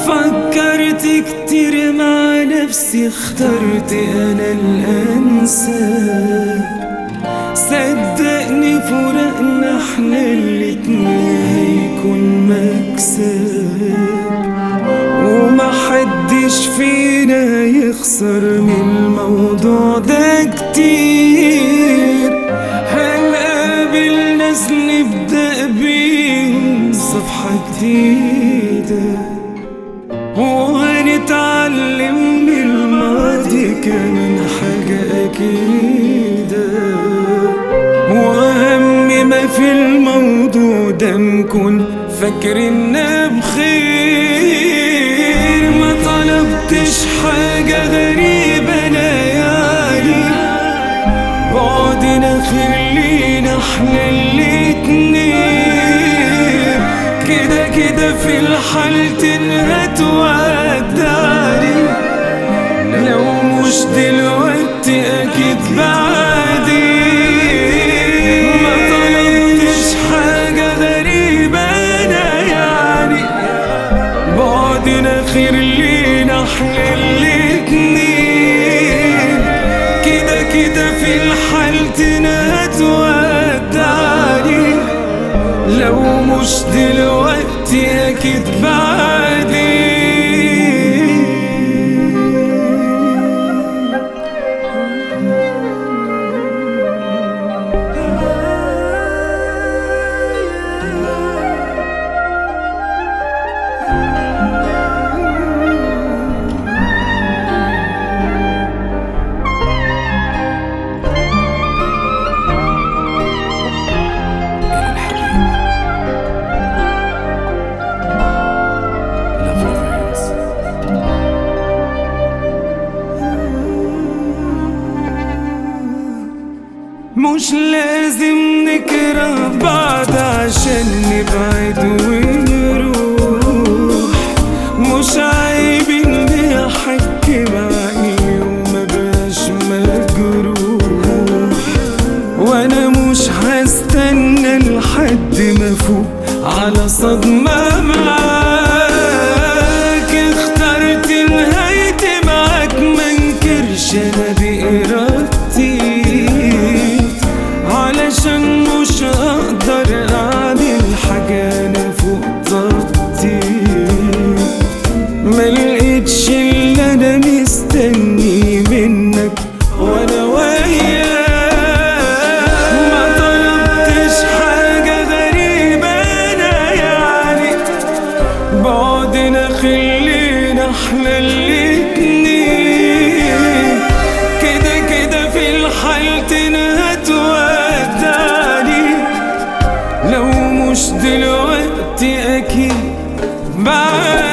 فكرت كتير مع نفسي اخترت انا الانسب صدقني فراقنا احنا الاتنين هيكون مكسب ومحدش فينا يخسر من الموضوع ده كتير هنقابل ناس نبدأ بيهم صفحة جديدة وهنتعلم من الماضي كمان حاجة أكيدة وأهم ما في الموضوع ده نكون فاكرنا بخير ما طلبتش حاجة غريبة أنا يعني بعدنا خلينا احنا الاتنين كده كده في الحالتين هتودعني لو مش دلوقتي اكيد بعدين ما طلبتش حاجة غريبة انا يعني بعدنا خير لينا احنا الاتنين كده كده في الحالتين هتودعني لو مش دلوقتي اكيد بعدين إلى الحبيب Love Reverence مش لازم نكره بعض عشان نبعد ونروح مش عيب اني احكي معي وما بقاش مجروح وانا مش هستنى لحد ما افوق على صدمة معاك اخترت نهايتي معاك منكرش انا بإرادتي علشان مش هقدر اعمل حاجة انا فوق طاقتي ملقتش اللي انا مستني منك وانا وياك ما طلبتش حاجة غريبة انا يعني بعدنا خلينا احنا الاتنين كده كده في الحالتين هتودعني لو مش دلوقتي اكيد بعد